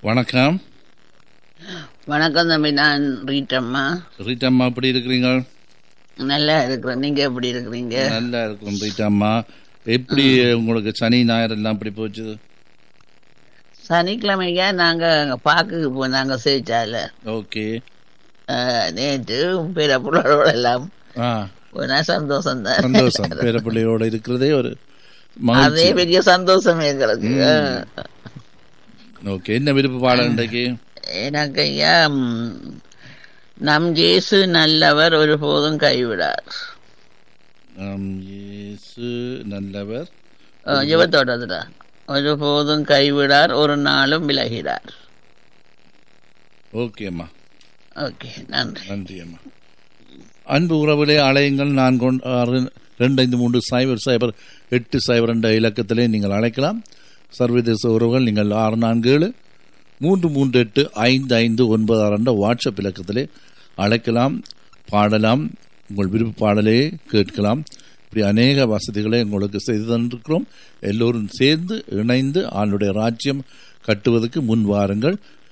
வணக்கம் வணக்கம் தம்பி நான் ரீட்டம்மா ரீட்டாம்மா எப்படி இருக்கிறீங்க நல்லா இருக்கிறேன் நீங்க எப்படி இருக்கிறீங்க நல்லா இருக்கும் ரீட்டாம்மா எப்படி உங்களுக்கு சனி ஞாயிறு எல்லாம் எப்படி போச்சு சனிக்கிழமையா நாங்க அங்க பாக்குக்கு போனாங்க சேச்சால ஓகே நேற்று பிற புள்ளோட எல்லாம் ஆ போனா சந்தோஷம் தான் சந்தோஷம் பேரப்பிள்ளையோட இருக்கிறதே ஒரு அதே மகிழ்ச்சி பெரிய சந்தோஷம் எங்களுக்கு ஓகே என்ன விருப்ப பாடம் இன்றைக்கு எனக்கு ஐயா ம், நம் ஜேசு நல்லவர் ஒருபோதும் கைவிடார் ஆம், இயேசு நல்லவர் ஜீவத்தோட்டத்துல ஒருபோதும் கைவிடார் ஒரு நாளும் விலகிறார் ஓகே அம்மா ஓகே நன்றி நன்றி அம்மா அன்பு உறவுகளே அலையுங்கள் நான் கொண்டு ஆறு ரெண்டு ஐந்து மூன்று சைபர் சைபர் எட்டு சைபர் என்ற இலக்கத்திலே நீங்கள் அழைக்கலாம் சர்வதேச உறவுகள் நீங்கள் ஆறு நான்கு ஏழு மூன்று மூன்று எட்டு ஐந்து ஐந்து ஒன்பது ஆறு என்ற வாட்ஸ்அப் இலக்கத்திலே அழைக்கலாம் பாடலாம் உங்கள் விருப்ப பாடலே கேட்கலாம் இப்படி அநேக வசதிகளை உங்களுக்கு செய்து தந்திருக்கிறோம் எல்லோரும் சேர்ந்து இணைந்து ஆளுடைய ராஜ்யம் கட்டுவதற்கு முன் வாருங்கள்